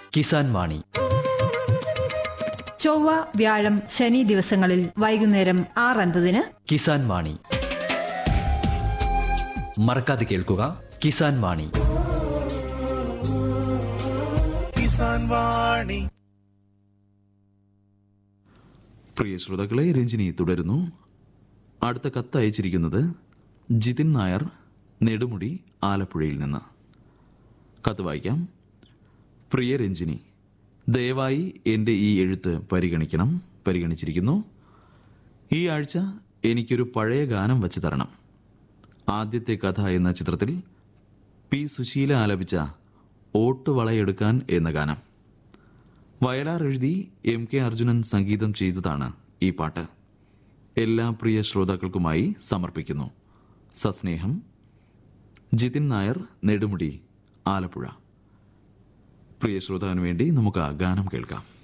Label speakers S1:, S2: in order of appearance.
S1: കിസാൻ വാണി
S2: ചൊവ്വ വ്യാഴം ശനി ദിവസങ്ങളിൽ വൈകുന്നേരം ആറ് അൻപതിന്
S1: കിസാൻ വാണി മറക്കാതെ കേൾക്കുക കിസാൻ വാണി
S3: കിസാൻ വാണി
S4: പ്രിയ ശ്രോതാക്കളെ രഞ്ജിനി തുടരുന്നു അടുത്ത കത്ത് അയച്ചിരിക്കുന്നത് ജിതിൻ നായർ നെടുമുടി ആലപ്പുഴയിൽ നിന്ന് കത്ത് വായിക്കാം പ്രിയ രഞ്ജിനി ദയവായി എൻ്റെ ഈ എഴുത്ത് പരിഗണിക്കണം പരിഗണിച്ചിരിക്കുന്നു ഈ ആഴ്ച എനിക്കൊരു പഴയ ഗാനം വച്ച് തരണം ആദ്യത്തെ കഥ എന്ന ചിത്രത്തിൽ പി സുശീല ആലപിച്ച ഓട്ടുവളയെടുക്കാൻ എന്ന ഗാനം വയലാർ എഴുതി എം കെ അർജുനൻ സംഗീതം ചെയ്തതാണ് ഈ പാട്ട് എല്ലാ പ്രിയ ശ്രോതാക്കൾക്കുമായി സമർപ്പിക്കുന്നു സസ്നേഹം ജിതിൻ നായർ നെടുമുടി ആലപ്പുഴ പ്രിയ ശ്രോതാവിന് വേണ്ടി നമുക്ക് ആ ഗാനം കേൾക്കാം